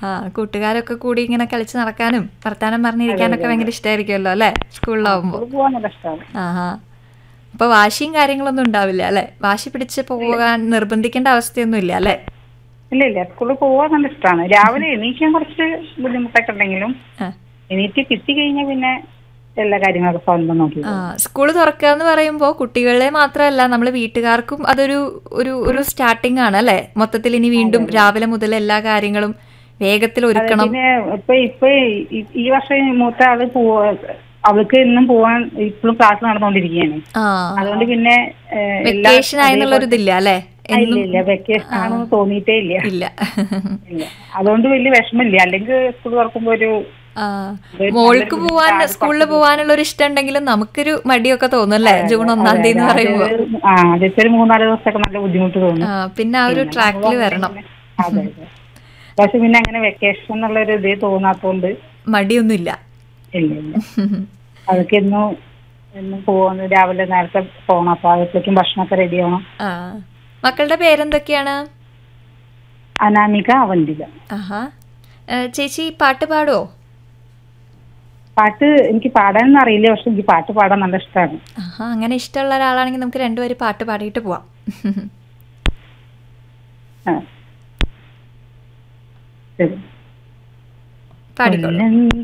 ആ കൂട്ടുകാരൊക്കെ കൂടി ഇങ്ങനെ കളിച്ച് നടക്കാനും വർത്താനം പറഞ്ഞിരിക്കാനൊക്കെ ഭയങ്കര ഇഷ്ടമായിരിക്കുമല്ലോ അല്ലേ സ്കൂളിലാവുമ്പോൾ സ്കൂളിൽ പോകാൻ നല്ല ഇഷ്ടമാണ് ആഹാ അപ്പൊ വാശിയും കാര്യങ്ങളൊന്നും ഉണ്ടാവില്ല അല്ലേ വാശി പിടിച്ച് പോകാൻ നിർബന്ധിക്കേണ്ട അവസ്ഥയൊന്നും ഇല്ല അല്ലേ ഇല്ല ഇല്ല സ്കൂളിൽ പോകാൻ നല്ല ഇഷ്ടമാണ് രാവിലെ എണീക്കാൻ കുറച്ച് ബുദ്ധിമുട്ടൊക്കെ ഉണ്ടെങ്കിലും ആ. എണീറ്റ് കിട്ടി കഴിഞ്ഞാൽ പിന്നെ എല്ലാ കാര്യങ്ങളൊക്കെ സ്വന്തം നോക്കി ആ സ്കൂൾ തുറക്കുക എന്ന് പറയുമ്പോൾ കുട്ടികളെ മാത്രമല്ല നമ്മൾ വീട്ടുകാർക്കും അതൊരു ഒരു ഒരു സ്റ്റാർട്ടിംഗ് ആണ് അല്ലേ മൊത്തത്തിൽ ഇനി വീണ്ടും രാവിലെ മുതൽ എല്ലാ കാര്യങ്ങളും വേഗത്തിൽ ഒരുക്കണം പിന്നെ ഇപ്പൊ ഇപ്പൊ ഈ- ഈ വർഷം മൂത്ത ആള് പോവാ അവൾക്ക് ഇന്നും പോവാൻ ഇപ്പോഴും ക്ലാസ് നടന്നുകൊണ്ടിരിക്കുകയാണ് ആ അതുകൊണ്ട് പിന്നെ ഏഹ്, എല്ലാ- വെക്കേഷൻ ആയെന്നുള്ളൊരു ഇതില്ല അല്ലേ ആ, ഇല്ല ഇല്ല വെക്കേഷൻ ആണെന്ന് തോന്നിയിട്ടേ ഇല്ല ഇല്ല ഇല്ല അതുകൊണ്ട് വലിയ വിഷമില്ല അല്ലെങ്കിൽ സ്കൂൾ തുറക്കുമ്പോ ഒരു ആ മോൾക്ക് പോവാൻ സ്കൂളിൽ പോവാനുള്ള ഒരു ഇഷ്ടം ഉണ്ടെങ്കിലും നമുക്കൊരു മടിയൊക്കെ തോന്നും അല്ലേ ജൂൺ ഒന്നാം തീയതി എന്ന് പറയുമ്പോൾ ആ ആദ്യത്തെ ഒരു മൂന്നാല് ദിവസമൊക്കെ നല്ല ബുദ്ധിമുട്ട് തോന്നും ആ പിന്നെ ആ ഒരു ട്രാക്കിൽ വരണം അതെ അതെ പക്ഷെ പിന്നെ അങ്ങനെ വെക്കേഷൻ എന്നുള്ള ഒരു ഇത് തോന്നാത്തോണ്ട് മടിയൊന്നുമില്ല ഇല്ല ഇല്ല അതൊക്കെ എന്നും എന്നും പോകുന്നു രാവിലെ നേരത്തെ പോകണം അപ്പൊ അകത്തേക്കും ഭക്ഷണമൊക്കെ റെഡി ആവണം ആ മക്കളുടെ പേരെന്തൊക്കെയാണ് അനാമിക അവന്തിക ആഹാ ഏ, ചേച്ചി പാട്ട് പാടുവോ പാട്ട് എനിക്ക് പാടാനൊന്നും അറിയില്ല പക്ഷെ എനിക്ക് പാട്ട് പാടാൻ നല്ല ഇഷ്ടമാണ് ആഹാ അങ്ങനെ ഇഷ്ടമുള്ള ഒരാളാണെങ്കിൽ നമുക്ക് രണ്ടുപേരും പാട്ട് പാടിയിട്ട് പോവാം ആ. ശരി പാടിക്കോളൂ കൊല്ലം